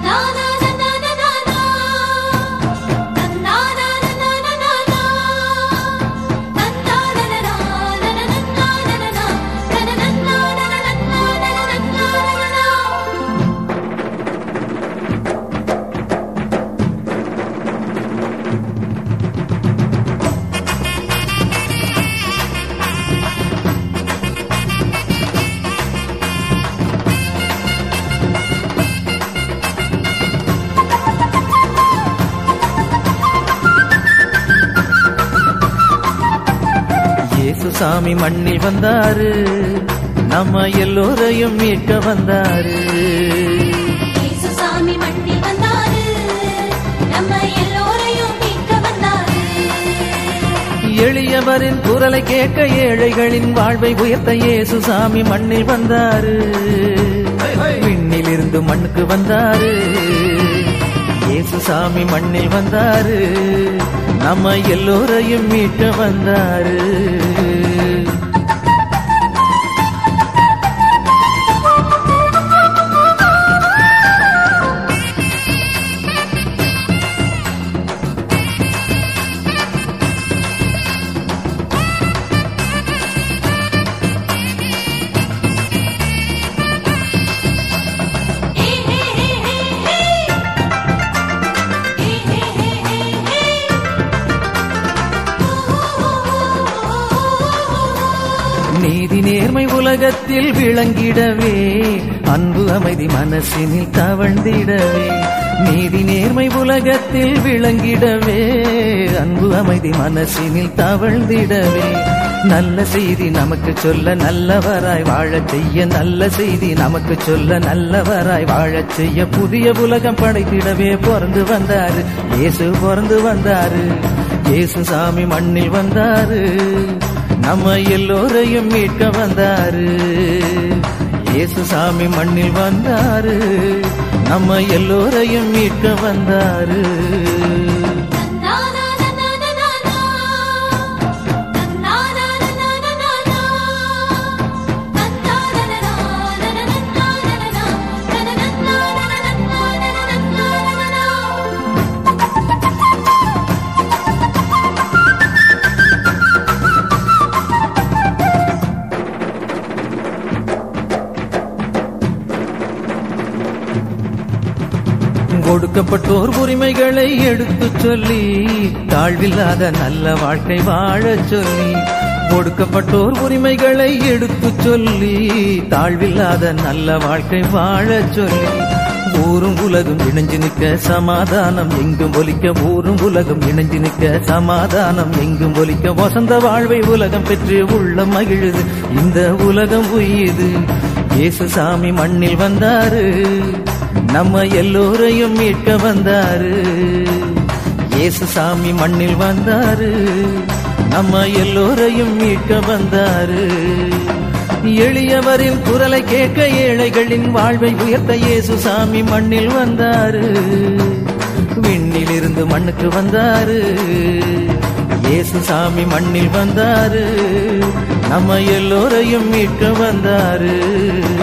இயேசு சாமி மண்ணில் வந்தாரு நம்ம எல்லோரையும் மீட்க வந்தாரு இயேசுசாமி மண்ணில் வந்தாரு நம்ம எல்லோரையும் மீட்க வந்தாரு எளியவரின் குரலை கேட்க ஏழைகளின் வாழ்வை உயர்த்த இயேசு சாமி மண்ணில் வந்தாரு விண்ணில் இருந்து மண்ணுக்கு வந்தாரு இயேசு சாமி மண்ணில் வந்தாரு நம்ம எல்லோரையும் மீட்க வந்தாரு ஹே ஹே ஹே ஹே ஹே ஹே ஹே ஹே ஹே ஹே நீதி நேர்மை உலகத்தில் விளங்கிடவே அன்பு அமைதி மனசினில் தவழ்ந்திடவே நீதி நேர்மை உலகத்தில் விளங்கிடவே அன்பு அமைதி மனசினில் தவழ்ந்திடவே நல்ல செய்தி நமக்கு சொல்ல நல்லவராய் வாழச் செய்ய நல்ல செய்தி நமக்கு சொல்ல நல்லவராய் வாழச் செய்ய புதிய உலகம் படைத்திடவே பிறந்து வந்தாரு இயேசு பிறந்து வந்தாரு இயேசு சாமி மண்ணில் வந்தாரு நம்ம எல்லோரையும் மீட்க வந்தாரு இயேசு சாமி மண்ணில் வந்தாரு நம்ம எல்லோரையும் மீட்க வந்தாரு கொடுக்கப்பட்டோர் உரிமைகளை எடுத்துச் சொல்லி தாழ்வில்லாத நல்ல வாழ்க்கை வாழச் சொல்லி கொடுக்கப்பட்டோர் உரிமைகளை எடுத்துச் சொல்லி தாழ்வில்லாத நல்ல வாழ்க்கை வாழச் சொல்லி ஊரும் உலகம் இணைஞ்சு நிற்க சமாதானம் எங்கும் ஒலிக்க ஊரும் உலகம் இணைஞ்சு நிற்க சமாதானம் எங்கும் ஒலிக்க வசந்த வாழ்வை உலகம் பெற்று உள்ள மகிழுது இந்த உலகம் உய்யுது இயேசு சாமி மண்ணில் வந்தாரு நம்ம எல்லோரையும் மீட்க வந்தாரு இயேசு சாமி மண்ணில் வந்தாரு நம்ம எல்லோரையும் மீட்க வந்தாரு எளியவரின் குரலை கேட்க ஏழைகளின் வாழ்வை உயர்த்த இயேசு சாமி மண்ணில் வந்தாரு விண்ணில் இருந்து மண்ணுக்கு வந்தாரு இயேசு சாமி மண்ணில் வந்தாரு நம்ம எல்லோரையும் மீட்க வந்தாரு